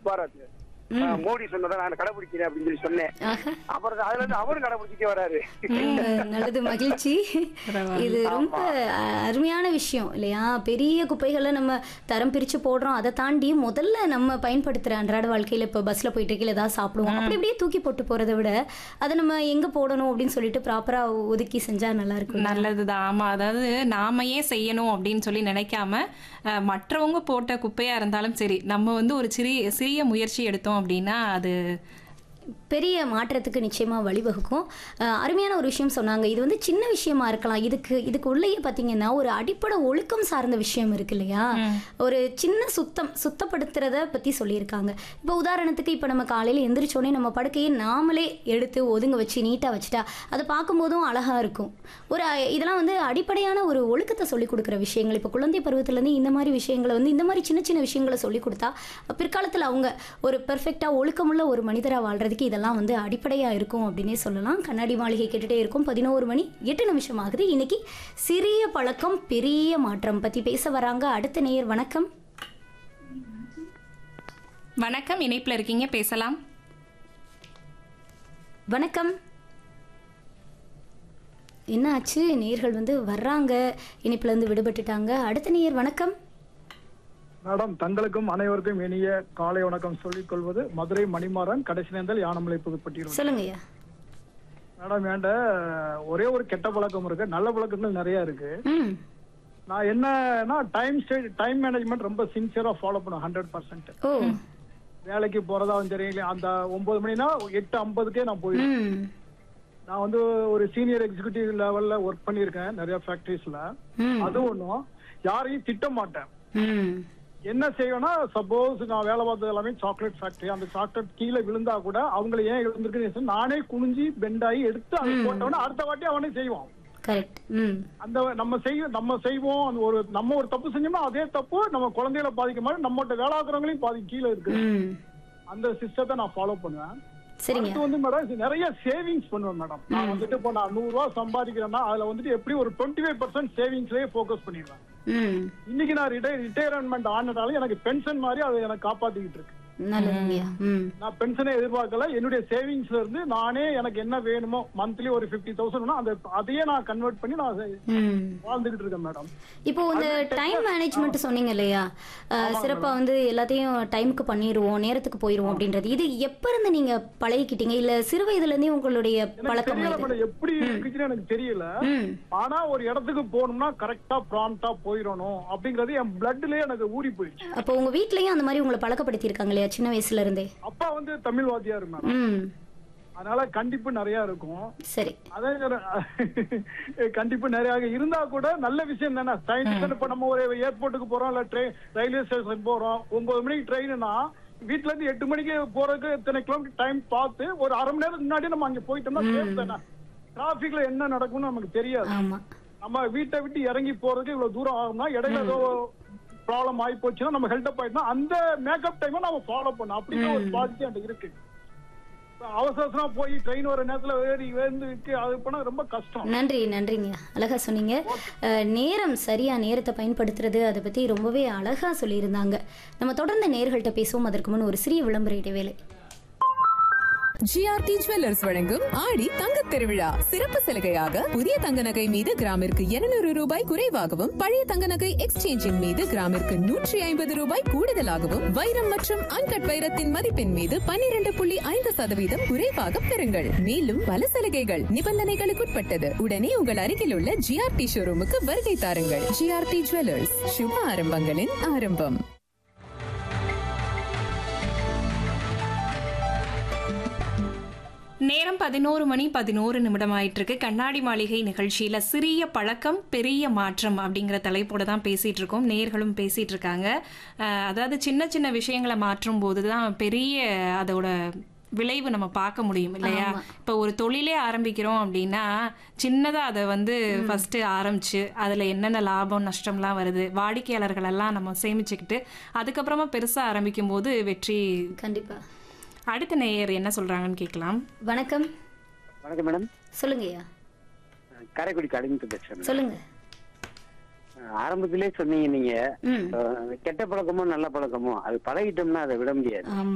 பாராட்டு ஆஹ் மோடி சொன்னதை நான் கடைபிடிக்கிறேன் அப்படின்னு சொல்லி சொன்னேன் ஆஹா. அப்புறம் அதுல இருந்து அவரும் கடைபிடிச்சிட்டே வராரு ரொம்ப நல்லது மகிழ்ச்சி இது ரொம்ப அ- அருமையான விஷயம் இல்லையா பெரிய குப்பைகளை நம்ம தரம் பிரிச்சு போடுறோம் அதை தாண்டி முதல்ல நம்ம பயன்படுத்துற அன்றாட வாழ்க்கையில இப்போ பஸ்ல போயிட்டு இருக்கையில ஏதாவது சாப்பிடுவோம் அப்படி அப்படியே தூக்கி போட்டு போறதை விட அதை நம்ம எங்க போடணும் அப்படின்னு சொல்லிட்டு ப்ராப்பரா ஒதுக்கி செஞ்சா நல்லா இருக்கும் நல்லதுதான் ஆமா அதாவது நாம ஏன் செய்யணும் அப்படின்னு சொல்லி நினைக்காம அஹ், மற்றவங்க போட்ட குப்பையா இருந்தாலும் சரி நம்ம வந்து ஒரு சிறிய சிறிய முயற்சி எடுத்தோம் அப்படின்னா அது பெரிய மாற்றத்துக்கு நிச்சயமா வழிவகுக்கும் அஹ் அருமையான ஒரு விஷயம் சொன்னாங்க இது வந்து சின்ன விஷயமா இருக்கலாம் இதுக்கு இதுக்கு உள்ளேயே பார்த்தீங்கன்னா ஒரு அடிப்படை ஒழுக்கம் சார்ந்த விஷயம் இருக்கு இல்லையா ஒரு சின்ன சுத்தம் சுத்தப்படுத்துறத பத்தி சொல்லியிருக்காங்க இப்போ உதாரணத்துக்கு இப்போ நம்ம காலையில எந்திரிச்சோடனே நம்ம படுக்கையை நாமளே எடுத்து ஒதுங்க வச்சு நீட்டா வச்சுட்டா அதை பார்க்கும்போதும் அழகா இருக்கும் ஒரு அஹ், இதெல்லாம் வந்து அடிப்படையான ஒரு ஒழுக்கத்தை சொல்லி கொடுக்குற விஷயங்கள் இப்போ குழந்தை பருவத்திலேருந்து இந்த மாதிரி விஷயங்களை வந்து இந்த மாதிரி சின்ன சின்ன விஷயங்களை சொல்லி கொடுத்தா பிற்காலத்தில் அவங்க ஒரு பெர்ஃபெக்டாக ஒழுக்கமுள்ள ஒரு மனிதராக வாழ்றதுக்கு இதெல்லாம் வந்து அடிப்படையாக இருக்கும் அப்படின்னே சொல்லலாம் கண்ணாடி மாளிகை கேட்டுட்டே இருக்கும் பதினோரு மணி எட்டு நிமிஷம் ஆகுது இன்னைக்கு சிறிய பழக்கம் பெரிய மாற்றம் பற்றி பேச வராங்க அடுத்த நேயர் வணக்கம் வணக்கம் இணைப்புல இருக்கீங்க பேசலாம் வணக்கம் என்ன ஆச்சு நேயர்கள் வந்து வர்றாங்க இனிப்புலேருந்து விடுபட்டுட்டாங்க அடுத்த நேயர் வணக்கம் மேடம் தங்களுக்கும் அனைவருக்கும் இனிய காலை வணக்கம் சொல்லிக் கொள்வது மதுரை மணிமாறன் கடைசி நேர்ந்தல் யானமலை புதுப்பட்டியில் சொல்லுங்க ஐயா மேடம் வேண்ட ஒரே ஒரு கெட்ட பழக்கம் இருக்கு நல்ல பழக்கங்கள் நிறைய இருக்கு ம் நான் என்னன்னா டைம் டைம் மேனேஜ்மெண்ட் ரொம்ப சின்சியரா ஃபாலோ பண்ணுவேன் ஹண்ட்ரட் பர்சன்ட் ஓ வேலைக்கு போறதாவும் சரி இல்ல அந்த ஒன்பது மணினா எட்டு ஐம்பதுக்கே நான் போயிடுவேன் ம் நான் வந்து ஒரு சீனியர் எக்ஸிகியூட்டிவ் லெவல்ல ஒர்க் பண்ணியிருக்கேன் நிறைய ஃபேக்டரிஸ்ல ம் அது ஒண்ணும் யாரையும் திட்ட மாட்டேன் ம் என்ன செய்வேன்னா சப்போஸ் நான் வேலை பார்த்தது எல்லாமே சாக்லேட் ஃபேக்டரி அந்த சாக்லேட் கீழே விழுந்தா கூட அவங்கள ஏன் விழுந்திருக்குன்னு நானே குனிஞ்சி பெண்டாகி எடுத்து அதை போட்டவன அடுத்த வாட்டி அவனே செய்வான் கரெக்ட் ம் அந்த நம்ம செய்ய நம்ம செய்வோம் அந்த ஒரு நம்ம ஒரு தப்பு செஞ்சோம்னா அதே தப்பு நம்ம குழந்தைகளை பாதிக்க மாதிரி நம்மகிட்ட வேலை ஆக்குறவங்களையும் பாதி கீழே இருக்கு ம் அந்த சிஸ்டத்தை நான் ஃபாலோ பண்ணுவேன் சரிங்க அடுத்து வந்து மேடம் நிறைய சேவிங்ஸ் பண்ணுவேன் மேடம் நான் வந்துட்டு இப்போ நான் நூறு ரூபா சம்பாதிக்கிறேன்னா அதுல வந்துட்டு எப்படி ஒரு டுவெண்ட்டி ஃபைவ் பர்சன்ட் சேவிங்ஸ்லயே ஃபோக்கஸ் பண்ணிடுவேன் ம் இன்னைக்கு நான் ரிட்டையர் ரிட்டையர்மெண்ட் ஆனதால எனக்கு பென்ஷன் மாதிரி அதை எனக்கு காப்பாத்திக்கிட்டு இருக்கு நல்லதுங்கய்யா ம் நான் பென்ஷனை எதிர்பார்க்கல என்னுடைய சேவிங்ஸ்ல இருந்து நானே எனக்கு என்ன வேணுமோ மந்த்லி ஒரு ஃபிஃப்டி தௌசண்ட் அந்த அதையே நான் கன்வெர்ட் பண்ணி நான் ம் வாழ்ந்துகிட்டு இருக்கேன் மேடம் இப்போ இந்த டைம் மேனேஜ்மெண்ட் சொன்னீங்க இல்லையா அஹ், சிறப்பா வந்து எல்லாத்தையும் டைமுக்கு பண்ணிடுவோம் நேரத்துக்கு போயிடுவோம் அப்படின்றது இது எப்ப இருந்து நீங்க பழகிக்கிட்டீங்க இல்ல சிறு வயதுல இருந்தே உங்களுடைய எனக்கு பழக்கம் தெரியல இது மேடம் எப்படி இருக்குச்சுன்னு எனக்கு தெரியல ம் ஆனா ஒரு இடத்துக்கு போகணும்னா கரெக்டா ப்ராம்ப்டா போயிடணும் அப்படிங்கறது என் பிளட்லயே எனக்கு ஊறி போயிடுச்சு அப்போ உங்க வீட்லயும் அந்த மாதிரி உங்களை பழக்கப்படுத்தி இருக்காங்க இல்லையா சின்ன வயசுல இருந்தே அப்பா வந்து தமிழ் வாத்தியார் மேடம் ம் அதனால கண்டிப்பு நிறைய இருக்கும் சரி அதே நேரம் கண்டிப்பு நிறைய இருந்தா கூட நல்ல விஷயம் தானே ட்ரெயின் இப்ப நம்ம ஒரு ஏர்போர்ட்டுக்கு போறோம் இல்ல ட்ரெயின் ரயில்வே ஸ்டேஷன் போறோம் ஒன்பது மணிக்கு ட்ரெயின்னா வீட்ல இருந்து எட்டு மணிக்கு போறதுக்கு இத்தனை கிலோமீட்டர் டைம் பார்த்து ஒரு அரை மணி நேரத்துக்கு முன்னாடி நம்ம அங்க போயிட்டோம்னா சேஃப் தானே டிராபிக்ல என்ன நடக்கும்னு நமக்கு தெரியாது ஆமா நம்ம வீட்டை விட்டு இறங்கி போறதுக்கு இவ்வளவு தூரம் ஆகும்னா இடையில ஏதோ ப்ராப்ளம் ஆகி போச்சுன்னா நம்ம ஹெல்ப் ஆயிட்டோம்னா அந்த மேக்கப் டைமை நம்ம ஃபாலோ பண்ணணும் அப்படின்னு ஒரு பாலிசி என்கிட்ட இருக்கு இப்ப அவசர அவசரமா போய் ட்ரெயின் வர நேரத்துல ஏறி வந்து அது பண்ணா ரொம்ப கஷ்டம் நன்றி நன்றிங்க அழகா சொன்னீங்க அஹ், நேரம் சரியா நேரத்தை பயன்படுத்துறது அதை பத்தி ரொம்பவே அழகா சொல்லியிருந்தாங்க நம்ம தொடர்ந்து நேர்கள்ட்ட பேசுவோம் அதற்கு முன் ஒரு சிறிய விளம்பர இடைவேளை ஜிஆர்டி ஜுவல்லர்ஸ் வழங்கும் ஆடி தங்க திருவிழா சிறப்பு சலுகையாக புதிய தங்க நகை மீது கிராமிற்கு 200 ரூபாய் குறைவாகவும் பழைய தங்க நகை எக்ஸ்சேஞ்சின் மீது கிராமிற்கு நூற்றி ஐம்பது ரூபாய் கூடுதலாகவும் வைரம் மற்றும் அன்கட் வைரத்தின் மதிப்பின் மீது 12.5% புள்ளி ஐந்து சதவீதம் குறைவாக பெறுங்கள் மேலும் பல சலுகைகள் நிபந்தனைகளுக்குட்பட்டது உடனே உங்கள் அருகில் உள்ள ஜிஆர்டி ஷோரூமுக்கு வருகை தாருங்கள் ஜிஆர்டி ஜுவல்லர்ஸ் சுப ஆரம்பங்களின் ஆரம்பம் நேரம் பதினோரு மணி பதினோரு நிமிடம் ஆயிட்டு இருக்கு கண்ணாடி மாளிகை நிகழ்ச்சியில சிறிய பழக்கம் பெரிய மாற்றம் அப்படிங்கிற தலைப்போட தான் பேசிட்டு இருக்கோம் நேர்களும் பேசிட்டு இருக்காங்க அஹ், அதாவது சின்ன சின்ன விஷயங்களை மாற்றும் போது தான் பெரிய அதோட விளைவு நம்ம பார்க்க முடியும் இல்லையா இப்போ ஒரு தொழிலே ஆரம்பிக்கிறோம் அப்படின்னா சின்னதா அதை வந்து ஃபர்ஸ்ட் ஆரம்பிச்சு அதுல என்னென்ன லாபம் நஷ்டம்லாம் வருது வாடிக்கையாளர்கள் எல்லாம் நம்ம சேமிச்சுக்கிட்டு அதுக்கப்புறமா பெருசா ஆரம்பிக்கும் போது வெற்றி கண்டிப்பா அடுத்த நேயர் என்ன சொல்றாங்கன்னு கேட்கலாம் வணக்கம் வணக்கம் மேடம் சொல்லுங்கய்யா காரைக்குடி கடைமுத்து பேசுறேன் சொல்லுங்க ஆரம்பத்திலே சொன்னீங்க நீங்க ம் அஹ், கெட்ட பழக்கமோ நல்ல பழக்கமோ அது பழகிட்டோம்னா அதை விட முடியாது ஆமா